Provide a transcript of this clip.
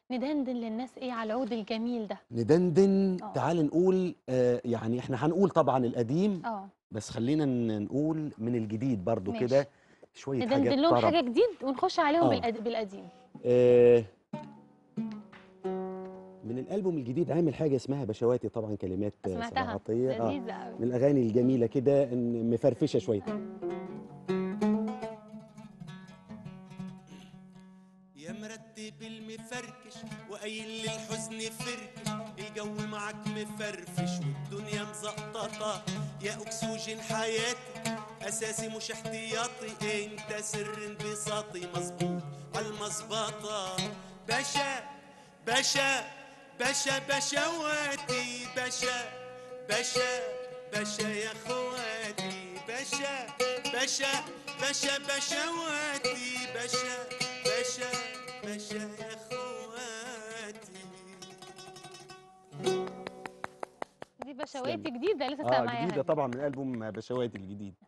ندندن للناس ايه على العود الجميل ده ندندن آه. تعال نقول آه يعني احنا هنقول طبعا القديم اه بس خلينا ن- نقول من الجديد برضو ماشي. كده شويه حاجات ندندن لهم طرب حاجه جديد ونخش عليهم آه. بالقد- بالقديم آه من الالبوم الجديد عامل حاجه اسمها بشواتي طبعا كلمات آه، صلاح سمعتها عطيه آه لذيذه قوي من الاغاني الجميله كده إن مفرفشه شويه يا مرتب المفركش وقايل للحزن فركش الجو معاك مفرفش والدنيا مزقططة يا أكسوجين حياتي أساسي مش احتياطي انت سر انبساطي مظبوط عالمظبطة باشا باشا باشا باشواتي باشا باشا باشا يا خواتي باشا باشا باشا باشواتي باشا باشا باشا يا خواتي دي بشواتي جديده لسه اه سامعاها جديده دي. طبعا من البوم بشواتي الجديد